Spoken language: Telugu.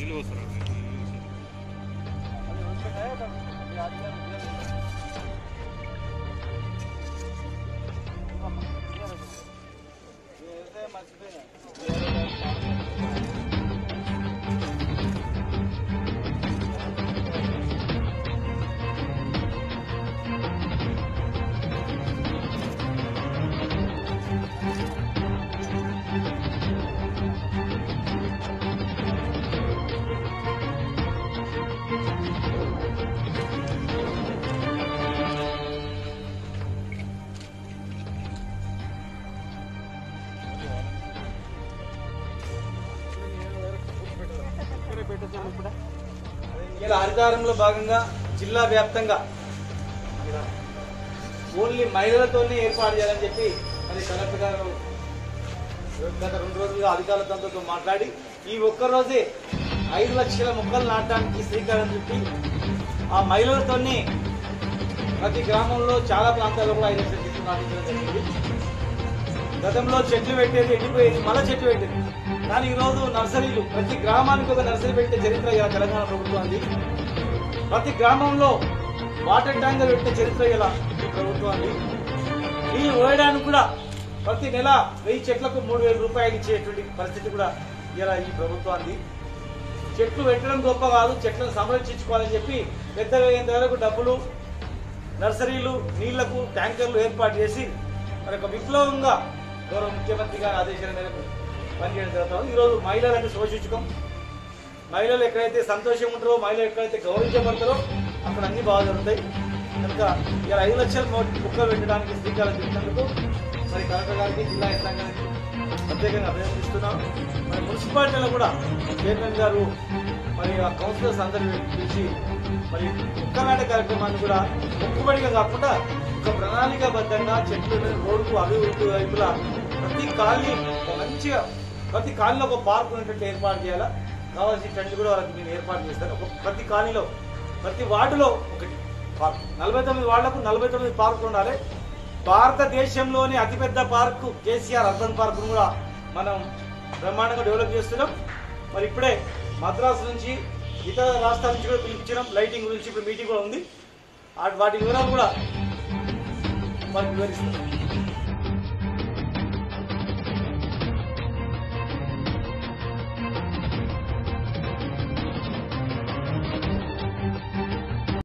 నీళ్ళు వస్తారు ఇలా హరితారంలో భాగంగా జిల్లా వ్యాప్తంగా ఓన్లీ మహిళలతోనే ఏర్పాటు చేయాలని చెప్పి మరి కలెక్టర్ గారు గత రెండు రోజులుగా అధికారులతో మాట్లాడి ఈ ఒక్క రోజే ఐదు లక్షల మొక్కలు నాటడానికి శ్రీకారం చుట్టి ఆ మహిళలతోనే ప్రతి గ్రామంలో చాలా ప్రాంతాల్లో కూడా ఐదు లక్షల చెట్లు నాటించడం జరిగింది గతంలో చెట్లు పెట్టేది ఎండిపోయేది మళ్ళీ చెట్లు పెట్టేది కానీ ఈరోజు నర్సరీలు ప్రతి గ్రామానికి ఒక నర్సరీ పెట్టే చరిత్ర ఇలా తెలంగాణ ప్రభుత్వానికి ప్రతి గ్రామంలో వాటర్ ట్యాంకర్ పెట్టే చరిత్ర ఇలా ఈ ప్రభుత్వానికి నీళ్ళు పోయడానికి కూడా ప్రతి నెల వెయ్యి చెట్లకు మూడు వేల రూపాయలు ఇచ్చేటువంటి పరిస్థితి కూడా ఇలా ఈ ప్రభుత్వానికి చెట్లు పెట్టడం గొప్ప కాదు చెట్లను సంరక్షించుకోవాలని చెప్పి పెద్దగా అయ్యేంత వరకు డబ్బులు నర్సరీలు నీళ్లకు ట్యాంకర్లు ఏర్పాటు చేసి మరి ఒక విప్లవంగా గౌరవ ముఖ్యమంత్రి గారి ఆదేశాల మేరకు పనిచేయడం జరుగుతుంది ఈరోజు మహిళలను శోషించుకోం మహిళలు ఎక్కడైతే సంతోషం ఉంటారో మహిళలు ఎక్కడైతే గౌరవించబడతారో అక్కడ అన్ని బాగా జరుగుతాయి కనుక ఇలా ఐదు లక్షల మో- మొక్కలు పెట్టడానికి శ్రీకారం చుట్టినందుకు మరి కలెక్టర్ గారికి జిల్లా యంత్రాంగానికి ప్రత్యేకంగా అభినందిస్తున్నాం మరి మున్సిపాలిటీలో కూడా చైర్మన్ గారు మరి ఆ కౌన్సిలర్స్ అందరూ పిలిచి మరి మొక్కనాట కార్యక్రమాన్ని కూడా మొక్కుబడిగా కాకుండా ఒక ప్రణాళికాబద్ధంగా చెట్లు రోడ్డుకు అభివృద్ధి వైపులా ప్రతి కాలనీ ఒక మంచిగా ప్రతి కాలనీలో ఒక పార్క్ ఉన్నట్టు ఏర్పాటు చేయాలా కావాల్సిన టెంట్లు కూడా వాళ్ళకి నేను ఏర్పాటు చేస్తాను ఒక ప్రతి కాలనీలో ప్రతి వార్డులో ఒకటి పార్క్ నలభై తొమ్మిది వార్డులకు నలభై తొమ్మిది పార్కులు ఉండాలి భారతదేశంలోని అతిపెద్ద పార్కు కేసీఆర్ అర్బన్ పార్కును కూడా మనం బ్రహ్మాండంగా డెవలప్ చేస్తున్నాం మరి ఇప్పుడే మద్రాసు నుంచి ఇతర రాష్ట్రాల నుంచి కూడా పిలిపించడం లైటింగ్ గురించి ఇప్పుడు మీటింగ్ కూడా ఉంది ఆ- వాటి వివరాలు కూడా వారికి వివరిస్తున్నాం